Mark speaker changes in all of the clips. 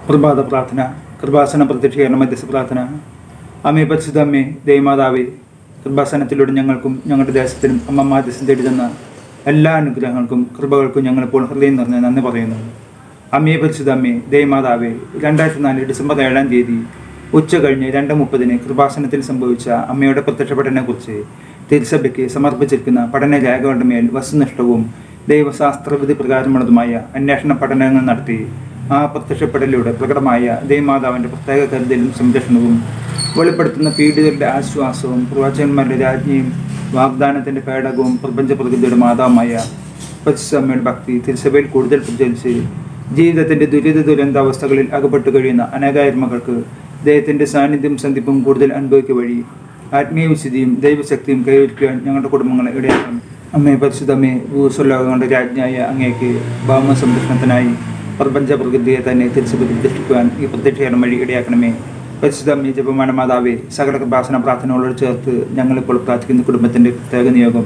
Speaker 1: പ്രഭാത പ്രാർത്ഥന കൃപാസന പ്രത്യക്ഷീകരണ മധ്യസ്ഥ പ്രാർത്ഥന അമ്മേ പരിശുദ്ധ അമ്മേ ദൈവമാതാവേ കൃപാസനത്തിലൂടെ ഞങ്ങൾക്കും ഞങ്ങളുടെ ദേശത്തിനും അമ്മ മാധ്യസ്ഥം തേടി തന്ന എല്ലാ അനുഗ്രഹങ്ങൾക്കും കൃപകൾക്കും ഞങ്ങളിപ്പോൾ ഹൃദയം നിറഞ്ഞ നന്ദി പറയുന്നു അമ്മേ പരിശുദ്ധ അമ്മേ ദൈവമാതാവേ രണ്ടായിരത്തി നാല് ഡിസംബർ ഏഴാം തീയതി ഉച്ച കഴിഞ്ഞ് രണ്ട് മുപ്പതിന് കൃപാസനത്തിൽ സംഭവിച്ച അമ്മയുടെ പ്രത്യക്ഷപ്പെടലിനെക്കുറിച്ച് തിരുസഭയ്ക്ക് സമർപ്പിച്ചിരിക്കുന്ന പഠന രേഖകളുടെ മേൽ വസ്തുനിഷ്ഠവും ദൈവശാസ്ത്രവിധി പ്രകാരമുള്ളതുമായ അന്വേഷണ പഠനങ്ങൾ നടത്തി ആ പ്രത്യക്ഷപ്പെടലിലൂടെ പ്രകടമായ ദൈവമാതാവിൻ്റെ പ്രത്യേക കരുതലും സംരക്ഷണവും വെളിപ്പെടുത്തുന്ന പീഡിതരുടെ ആശ്വാസവും പ്രവാചകന്മാരുടെ രാജ്ഞിയും വാഗ്ദാനത്തിൻ്റെ പേടകവും പ്രപഞ്ച പ്രകൃതിയുടെ മാതാവുമായ പരിശുദ്ധമ്മയുടെ ഭക്തി തിരുസഭയിൽ കൂടുതൽ പ്രചരിച്ച് ജീവിതത്തിൻ്റെ ദുരിത ദുരന്താവസ്ഥകളിൽ അകപ്പെട്ടു കഴിയുന്ന അനേകായിരം മക്കൾക്ക് ദൈവത്തിൻ്റെ സാന്നിധ്യം സന്ധിപ്പും കൂടുതൽ അനുഭവിക്കുക വഴി ആത്മീയ വിശുദ്ധിയും ദൈവശക്തിയും കൈവരിക്കുവാൻ ഞങ്ങളുടെ കുടുംബങ്ങളെ ഇടയാക്കണം അമ്മേ പരിശുദ്ധമ്മേ ഭൂസ്വലോകങ്ങളുടെ രാജ്ഞിയായ അങ്ങേക്ക് ഭൗമ സംരക്ഷണത്തിനായി പ്രപഞ്ച പ്രകൃതിയെ തന്നെ തിരിച്ചു പ്രതിഷ്ഠിക്കുവാൻ ഈ പ്രത്യക്ഷീകരണം വഴി ഇടയാക്കണമേ പരിശുദ്ധമ്മേ ജപമാന മാതാവേ സകല കൃപാസന പ്രാർത്ഥനകളോട് ചേർത്ത് ഞങ്ങളിപ്പോൾ പ്രാർത്ഥിക്കുന്ന കുടുംബത്തിൻ്റെ പ്രത്യേക നിയോഗം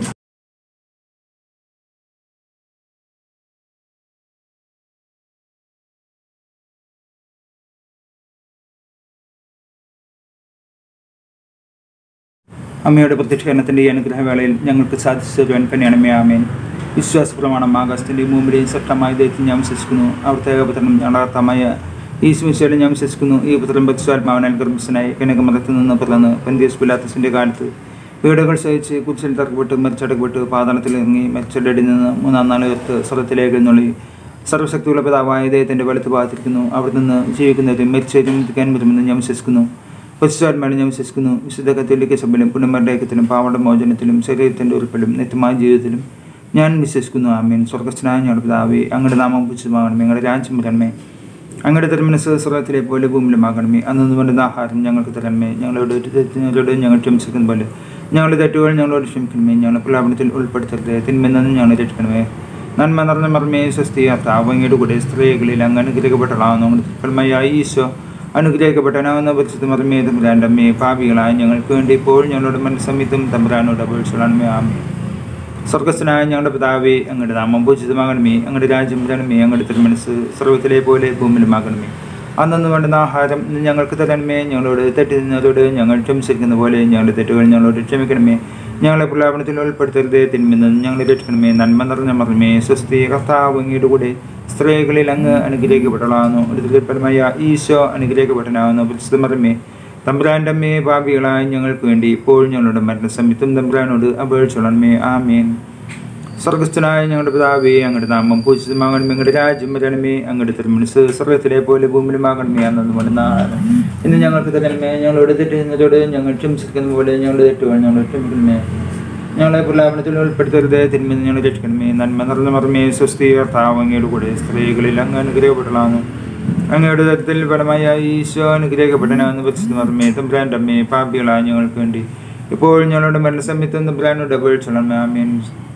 Speaker 1: അമ്മയുടെ പ്രത്യക്ഷീകരണത്തിൻ്റെ ഈ അനുഗ്രഹവേളയിൽ ഞങ്ങൾക്ക് സാധിച്ചു തരുവാൻ കന്യാണമേ ആമേൻ വിശ്വാസ പ്രമാണം ആകാശത്തിൻ്റെയും ഭൂമിയുടെയും ശക്തമായ ദൈവത്തിൽ ഞാൻ വിശ്വസിക്കുന്നു അവിടുത്തെ ഏകപുത്രനും ഞങ്ങളാർത്ഥമായ ഈ സുവിശേഷം ഞാൻ വിശ്വസിക്കുന്നു ഈ പുത്രൻ ബത്സ്വാത്മാവനാൽ ഗർഭസ്ഥനായി കനകമതത്തിൽ നിന്ന് പിറന്ന് പന്തിയസ് പിലാത്തസിൻ്റെ കാലത്ത് വീടുകൾ സഹിച്ച് കുരിശിൽ തറക്കപ്പെട്ട് മരിച്ചടക്കപ്പെട്ട് പാതാളത്തിൽ ഇറങ്ങി മരിച്ചടടി നിന്ന് മൂന്നാം നാൾ ഉയർത്ത് സ്വർഗത്തിലേക്ക് എഴുന്നള്ളി സർവശക്തിയുള്ള പിതാവായ ദൈവത്തിൻ്റെ വലത്ത് ഭാഗത്തിരിക്കുന്നു അവിടെ നിന്ന് ജീവിക്കുന്നവരും മരിച്ചവരും എത്തിക്കാൻ വരുമെന്ന് ഞാൻ വിശ്വസിക്കുന്നു പരിശുദ്ധാത്മാവിനെ ഞാൻ വിശ്വസിക്കുന്നു വിശുദ്ധ കത്തോലിക്ക സഭയിലും പുണ്യമരുടെ ഐക്യത്തിലും പാവട മോചനത്തിലും ശരീരത്തിൻ്റെ ഉറപ്പിലും നിത്യമായ ജീവിതത്തിലും ഞാൻ വിശ്വസിക്കുന്നു ആമീൻ സ്വർഗസ്ഥനായ ഞങ്ങളുടെ പിതാവേ അങ്ങയുടെ നാമം പുച്ഛമാകണമേ ഞങ്ങളുടെ രാജ്യം വരണമേ അങ്ങയുടെ തിരുമനസ് സ്വർഗത്തിലെ പോലെ ഭൂമിയിലുമാകണമേ അന്നു വേണ്ടുന്ന ആഹാരം ഞങ്ങൾക്ക് തരണമേ ഞങ്ങളോട് ഒരു തെറ്റിനോട് ഞങ്ങൾ ക്ഷമിച്ചിരിക്കുന്ന പോലെ ഞങ്ങളുടെ തെറ്റുകൾ ഞങ്ങളോട് ക്ഷമിക്കണമേ ഞങ്ങളുടെ പ്രലാപനത്തിൽ ഉൾപ്പെടുത്തരുത് തിന്മയിൽ നിന്ന് ഞങ്ങളെ രക്ഷിക്കണമേ നന്മ നിറഞ്ഞ മർമ്മേ സ്വസ്തി താവങ്ങയുടെ കൂടെ സ്ത്രീകളിൽ അങ്ങ് അനുഗ്രഹിക്കപ്പെട്ടളാവുന്നു ഫലമായ ഈശോ അനുഗ്രഹിക്കപ്പെട്ടനാവുന്ന പരിശുദ്ധ മർമ്മേ തമ്പുരാൻ്റമ്മേ പാപികളായ ഞങ്ങൾക്ക് വേണ്ടി ഇപ്പോൾ ഞങ്ങളുടെ മനസ്സമിത്തും തമ്പുരാനോട് അപേക്ഷിച്ചോളണമേ ആമേ സ്വർഗസ്ഥനായ ഞങ്ങളുടെ പിതാവേ അങ്ങയുടെ നാമം പൂജിതമാകണമേ അങ്ങയുടെ രാജ്യം വരണമേ അങ്ങയുടെ തിരുമനസ് സർവ്വത്തിലെ പോലെ ഭൂമിയിലുമാകണമേ അന്നു വേണ്ടുന്ന ആഹാരം ഇന്ന് ഞങ്ങൾക്ക് തരണമേ ഞങ്ങളോട് തെറ്റി നിന്നതോട് ഞങ്ങൾ ക്ഷമിച്ചിരിക്കുന്ന പോലെ ഞങ്ങളുടെ തെറ്റുകൾ ഞങ്ങളോട് ക്ഷമിക്കണമേ ഞങ്ങളെ പ്രലാപനത്തിൽ ഉൾപ്പെടുത്തരുത് തിന്മിൽ നിന്ന് ഞങ്ങളെ രക്ഷിക്കണമേ നന്മ നിറഞ്ഞ മറമേ സ്വസ്തി കർത്താവ് അങ്ങയുടെ കൂടെ സ്ത്രീകളിൽ അങ്ങ് അനുഗ്രഹിക്കപ്പെട്ടളാകുന്നു ഒരു ഫലമായ ഈശോ അനുഗ്രഹിക്കപ്പെട്ടനാകുന്നു പരിശുദ്ധ മറമേ തമ്പുരാൻ്റെ അമ്മേ പാപികളായ ഞങ്ങൾക്ക് വേണ്ടി ഇപ്പോൾ ഞങ്ങളുടെ മരണസമയത്തും തമ്പുരാനോട് അപേക്ഷിച്ചോളണമേ ആമേൻ സ്വർഗസ്ഥനായ ഞങ്ങളുടെ പിതാവേ അങ്ങയുടെ നാമം പൂജിതമാകണമേ അങ്ങയുടെ രാജ്യം വരണമേ അങ്ങയുടെ തിരുമനസ് സ്വർഗത്തിലെ പോലെ ഭൂമിയിലുമാകണമേ അന്നു വേണ്ടുന്ന ഇന്ന് ഞങ്ങൾക്ക് തരണമേ ഞങ്ങളോട് തെറ്റുന്നതോട് ഞങ്ങൾ ക്ഷമിച്ചിരിക്കുന്ന പോലെ ഞങ്ങളുടെ തെറ്റുകൾ ഞങ്ങൾ ക്ഷമിക്കണമേ ഞങ്ങളെ പ്രലാപനത്തിൽ ഉൾപ്പെടുത്തരുത് തിന്മ ഞങ്ങൾ രക്ഷിക്കണമേ നന്മ നിറഞ്ഞ മറമേ സ്വസ്തി കർത്താവ് അങ്ങയുടെ കൂടെ സ്ത്രീകളിൽ അങ്ങ് അനുഗ്രഹപ്പെടലാന്നു അങ്ങയുടെ തരത്തിൽ ഫലമായ ഈശോ അനുഗ്രഹിക്കപ്പെട്ടനാന്ന് പരിശുദ്ധ മർമ്മേ തമ്പുരാൻ്റെ അമ്മേ പാപികളായ ഞങ്ങൾക്ക് വേണ്ടി ഇപ്പോൾ ഞങ്ങളുടെ മരണസമയത്തും തമ്പുരാനോട് അപേക്ഷിച്ചോളമേ ആമീൻ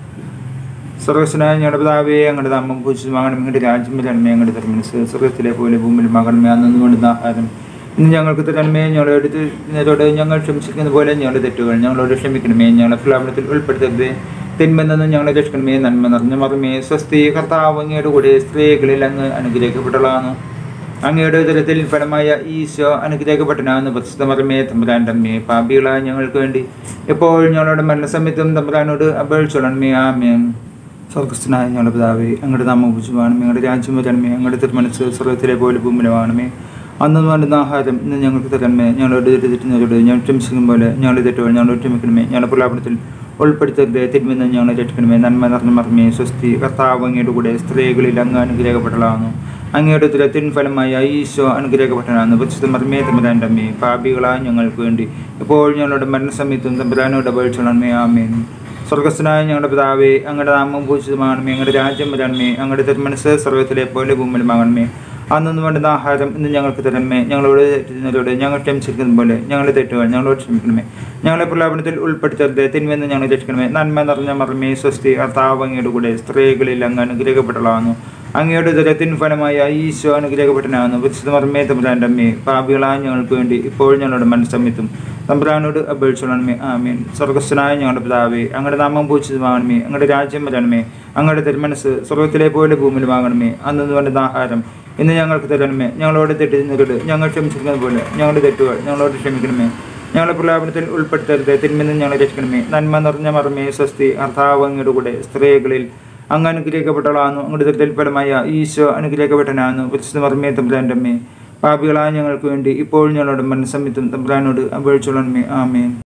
Speaker 1: സർവസ്വനായ ഞങ്ങളുടെ പിതാവേ അങ്ങയുടെ നാമം പൂജിതമാകണം അങ്ങയുടെ രാജ്യം വരണമേ അങ്ങയുടെ തിരുമനസ് സ്വർഗത്തിലെ പോലെ ഭൂമിയിൽ മകണമേ അന്നു വേണ്ടുന്ന ആഹാരം ഇന്ന് ഞങ്ങൾക്ക് തരണമേ ഞങ്ങളോട് ഇതിനോട് ഞങ്ങൾ ക്ഷമിച്ചിരിക്കുന്ന പോലെ ഞങ്ങളുടെ തെറ്റുകൾ ഞങ്ങളോട് ക്ഷമിക്കണമേ ഞങ്ങളെ പ്രലാപനത്തിൽ ഉൾപ്പെടുത്തരുത് തിന്മയിൽ നിന്ന് ഞങ്ങളെ രക്ഷിക്കണമേ നന്മ നിറഞ്ഞ മറമേ സ്വസ്തി കർത്താവ് അങ്ങയുടെ കൂടെ സ്ത്രീകളിൽ അങ്ങ് അനുഗ്രഹിക്കപ്പെട്ടളാണ് അങ്ങയുടെ ഉദരത്തിൽ ഫലമായ ഈശോ അനുഗ്രഹിക്കപ്പെട്ടനാകുന്ന പ്രസിദ്ധ മറമേ തമ്പുരാൻ്റെ അമ്മേ പാപികളായ ഞങ്ങൾക്ക് വേണ്ടി എപ്പോൾ ഞങ്ങളുടെ മരണസമയത്തും തമ്പുരാനോട് അപേക്ഷിച്ചോളണമേ ആമേൻ സ്വർഗസ്ഥനായ ഞങ്ങളുടെ പിതാവേ അങ്ങയുടെ നാമം പൂജ്യമാണമേ അങ്ങയുടെ രാജ്യം വരണമേ അങ്ങയുടെ തിരുമനസ് സ്വർഗത്തിലെ പോലെ ഭൂമിയിലുമാണമേ അന്ന് വേണ്ടുന്ന ആഹാരം ഇന്ന് ഞങ്ങൾക്ക് തരണമേ ഞങ്ങളുടെ തെറ്റുന്നവരോട് ഞങ്ങൾ ക്ഷമിക്കും പോലെ ഞങ്ങളുടെ തെറ്റുകൾ ഞങ്ങളോട് ക്ഷമിക്കണമേ ഞങ്ങളുടെ പ്രലാപനത്തിൽ ഉൾപ്പെടുത്തരുത് തിരുമെന്ന് ഞങ്ങളെ രക്ഷിക്കണമേ നന്മ നിറഞ്ഞ മറമേ സ്വസ്തി കർത്താവ് അങ്ങയുടെ കൂടെ സ്ത്രീകളിൽ അങ്ങ് അനുഗ്രഹിക്കപ്പെട്ടളാകുന്നു അങ്ങയുടെ തുരത്തിൻ ഫലമായ ഈശോ അനുഗ്രഹിക്കപ്പെട്ടനാണ് പരിശുദ്ധ മർമ്മേ തമ്പുരാൻ്റെ അമ്മേ പാപികളായ ഞങ്ങൾക്ക് വേണ്ടി ഇപ്പോൾ ഞങ്ങളുടെ മരണസമയത്തും തമ്പുരാനോട് അപേക്ഷിച്ചോളണമേ ആമേൻ സ്വർഗസ്ഥനായ ഞങ്ങളുടെ പിതാവേ അങ്ങയുടെ നാമം പൂജിതമാകണമേ അങ്ങയുടെ രാജ്യം വരണമേ അങ്ങയുടെ തിരുമനസ് സർവ്വത്തിലെ പോലെ ഭൂമിയിലുമാകണമേ അന്നു വേണ്ടുന്ന ആഹാരം ഇന്ന് ഞങ്ങൾക്ക് തരണമേ ഞങ്ങളോട് തെറ്റുന്നതോട് ഞങ്ങൾ ക്ഷമിച്ചിരിക്കുന്ന പോലെ ഞങ്ങളുടെ തെറ്റുകൾ ഞങ്ങളോട് ക്ഷമിക്കണമേ ഞങ്ങളെ പ്രലാപനത്തിൽ ഉൾപ്പെടുത്തരുത് തിന്മെന്ന് ഞങ്ങൾ രക്ഷിക്കണമേ നന്മ നിറഞ്ഞ മറമേ സ്വസ്തി കർത്താവ് അങ്ങയുടെ കൂടെ സ്ത്രീകളിൽ അങ്ങ് അനുഗ്രഹിക്കപ്പെട്ടളാകുന്നു അങ്ങയുടെ ദുരത്തിൻ ഫലമായ ഈശോ അനുഗ്രഹിക്കപ്പെട്ടനാകുന്നു വിശുദ്ധ മർമ്മേ തമ്പുരാൻ്റെ അമ്മേ പാപികളായ ഞങ്ങൾക്ക് വേണ്ടി ഇപ്പോൾ ഞങ്ങളുടെ മനസ്സമ്യത്തും തമ്പുരാനോട് അപേക്ഷിച്ചോളണമേ ആമീൻ സ്വർഗസ്ഥനായ ഞങ്ങളുടെ പിതാവേ അങ്ങയുടെ നാമം പൂജിതമാകണമേ അങ്ങയുടെ രാജ്യം വരണമേ അങ്ങയുടെ തിരുമനസ് സ്വർഗത്തിലെ പോലെ ഭൂമിയിലുമാകണമേ അന്നു വേണ്ടുന്ന ആഹാരം ഇന്ന് ഞങ്ങൾക്ക് തരണമേ ഞങ്ങളോട് തെറ്റിരുന്നത് ഞങ്ങൾ ക്ഷമിച്ചിരിക്കുന്നത് പോലെ ഞങ്ങളുടെ തെറ്റുകൾ ഞങ്ങളോട് ക്ഷമിക്കണമേ ഞങ്ങളെ പ്രലാപനത്തിൽ ഉൾപ്പെടുത്തരുത് തിന്മെന്ന് ഞങ്ങളെ രക്ഷിക്കണമേ നന്മ നിറഞ്ഞ മറമേ സ്വസ്തി അർത്ഥാവ് അങ്ങയുടെ കൂടെ സ്ത്രീകളിൽ അങ്ങ് അനുഗ്രഹിക്കപ്പെട്ടവളാകുന്നു അങ്ങയുടെ ദൃത്തിൽ ഫലമായ ഈശോ അനുഗ്രഹിക്കപ്പെട്ടനാകുന്നു പരിശുദ്ധ മറമേ തമ്പുരാൻ്റെ അമ്മേ പാപികളായ ഞങ്ങൾക്ക് വേണ്ടി ഇപ്പോഴും ഞങ്ങളോട് മനസ്സമ്മിത്തും തമ്പുരാനോട് അപേക്ഷിച്ചോളണമേ ആമേൻ